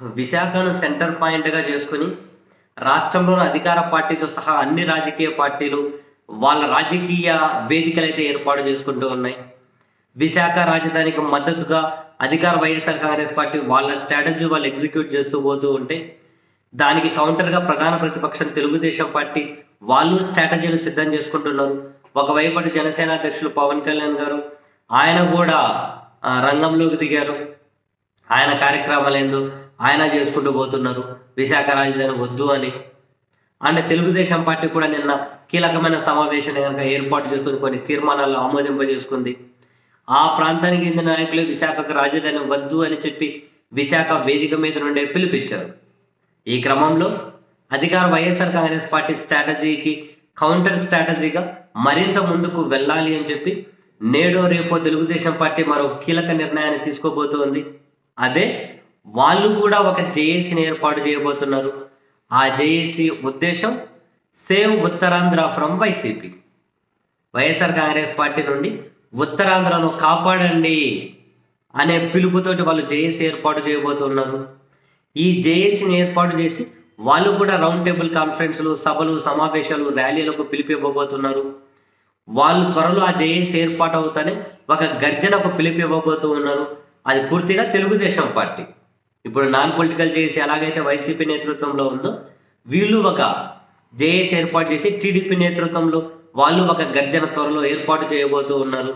విశాఖను సెంటర్ పాయింట్గా చేసుకుని రాష్ట్రంలోని అధికార పార్టీతో సహా అన్ని రాజకీయ పార్టీలు వాళ్ళ రాజకీయ వేదికలు అయితే ఏర్పాటు చేసుకుంటూ ఉన్నాయి విశాఖ రాజధానికి మద్దతుగా అధికార వైఎస్ఆర్ కాంగ్రెస్ పార్టీ వాళ్ళ స్ట్రాటజీ వాళ్ళు ఎగ్జిక్యూట్ చేస్తూ పోతూ ఉంటే దానికి కౌంటర్గా ప్రధాన ప్రతిపక్షం తెలుగుదేశం పార్టీ వాళ్ళు స్ట్రాటజీలు సిద్ధం చేసుకుంటున్నారు ఒకవైపు అటు జనసేన అధ్యక్షులు పవన్ కళ్యాణ్ గారు ఆయన కూడా ఆ, రంగంలోకి దిగారు ఆయన కార్యక్రమాలు ఏందో ఆయన చేసుకుంటూ పోతున్నారు విశాఖ రాజధాని వద్దు అని అండ్ తెలుగుదేశం పార్టీ కూడా నిన్న కీలకమైన సమావేశాన్ని కనుక ఏర్పాటు చేసుకుని కొన్ని తీర్మానాలు ఆమోదింపజేసుకుంది ఆ ప్రాంతానికి చెందిన నాయకులు విశాఖకు రాజధాని వద్దు అని చెప్పి విశాఖ వేదిక మీద నుండే పిలిపించారు ఈ క్రమంలో అధికార వైఎస్ఆర్ కాంగ్రెస్ పార్టీ స్ట్రాటజీకి కౌంటర్ స్ట్రాటజీగా మరింత ముందుకు వెళ్ళాలి అని చెప్పి నేడో రేపో తెలుగుదేశం పార్టీ మరో కీలక నిర్ణయాన్ని తీసుకోబోతోంది అదే వాళ్ళు కూడా ఒక జేఏసీని ఏర్పాటు చేయబోతున్నారు ఆ జేఏసీ ఉద్దేశం save Uttarandhra from YCP YSR Congress party నుండి ఉత్తరాంధ్రను కాపాడండి అనే పిలుపుతోటి వాళ్ళు జేఏసీ ఏర్పాటు చేయబోతున్నారు ఈ జేఏసీని ఏర్పాటు చేసి వాళ్ళు కూడా రౌండ్ టేబుల్ కాన్ఫరెన్స్లు సభలు సమావేశాలు ర్యాలీలకు పిలిపివ్వబోతున్నారు వాళ్ళు త్వరలో ఆ జేఏసీ ఏర్పాటు అవుతానే ఒక గర్జనకు పిలిపివ్వబోతూ ఉన్నారు అది పూర్తిగా తెలుగుదేశం పార్టీ ఇప్పుడు నాన్ పొలిటికల్ జేఏసీ ఎలాగైతే వైసీపీ నేతృత్వంలో ఉందో వీళ్ళు ఒక జేఏసీ ఏర్పాటు చేసి టీడీపీ నేతృత్వంలో వాళ్ళు ఒక గర్జన త్వరలో ఏర్పాటు చేయబోతూ ఉన్నారు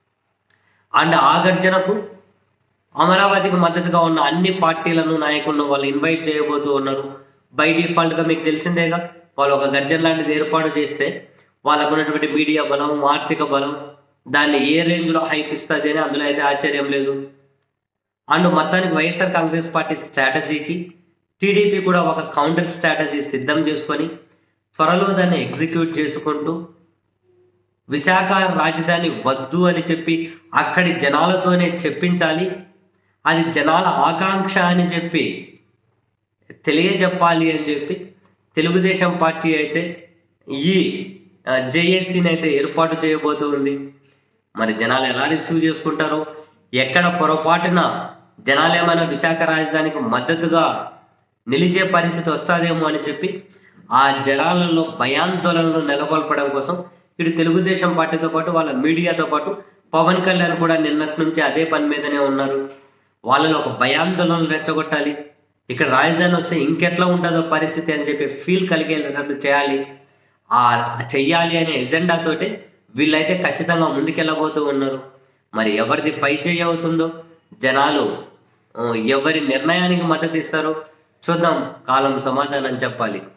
అండ్ ఆ గర్జనకు అమరావతికి మద్దతుగా ఉన్న అన్ని పార్టీలను నాయకులను వాళ్ళు ఇన్వైట్ చేయబోతూ ఉన్నారు బై డిఫాల్ట్గా మీకు తెలిసిందేగా వాళ్ళు ఒక గర్జన లాంటిది ఏర్పాటు చేస్తే వాళ్ళకు ఉన్నటువంటి మీడియా బలం ఆర్థిక బలం దాన్ని ఏ రేంజ్లో హైప్ ఇస్తుంది అని అందులో అయితే ఆశ్చర్యం లేదు అండ్ మొత్తానికి వైఎస్ఆర్ కాంగ్రెస్ పార్టీ స్ట్రాటజీకి టీడీపీ కూడా ఒక కౌంటర్ స్ట్రాటజీ సిద్ధం చేసుకొని త్వరలో దాన్ని ఎగ్జిక్యూట్ చేసుకుంటూ విశాఖ రాజధాని వద్దు అని చెప్పి అక్కడి జనాలతోనే చెప్పించాలి అది జనాల ఆకాంక్ష అని చెప్పి తెలియజెప్పాలి అని చెప్పి తెలుగుదేశం పార్టీ అయితే ఈ జేఏసీని అయితే ఏర్పాటు చేయబోతుంది మరి జనాలు ఎలా రిసీవ్ చేసుకుంటారో ఎక్కడ పొరపాటున జనాలు ఏమైనా విశాఖ రాజధానికి మద్దతుగా నిలిచే పరిస్థితి వస్తుందేమో అని చెప్పి ఆ జనాలలో భయాందోళనలు నెలకొల్పడం కోసం ఇటు తెలుగుదేశం పార్టీతో పాటు వాళ్ళ మీడియాతో పాటు పవన్ కళ్యాణ్ కూడా నిన్నటి నుంచి అదే పని మీదనే ఉన్నారు వాళ్ళలో ఒక భయాందోళనలు రెచ్చగొట్టాలి ఇక్కడ రాజధాని వస్తే ఇంకెట్లా ఉంటుందో పరిస్థితి అని చెప్పి ఫీల్ కలిగేటట్టు చేయాలి ఆ చెయ్యాలి అనే ఎజెండాతోటి వీళ్ళైతే ఖచ్చితంగా ముందుకెళ్ళబోతూ ఉన్నారు మరి ఎవరిది పై చేయి అవుతుందో జనాలు ఆ, ఎవరి నిర్ణయానికి మద్దతు ఇస్తారో చూద్దాం కాలం సమాధానం చెప్పాలి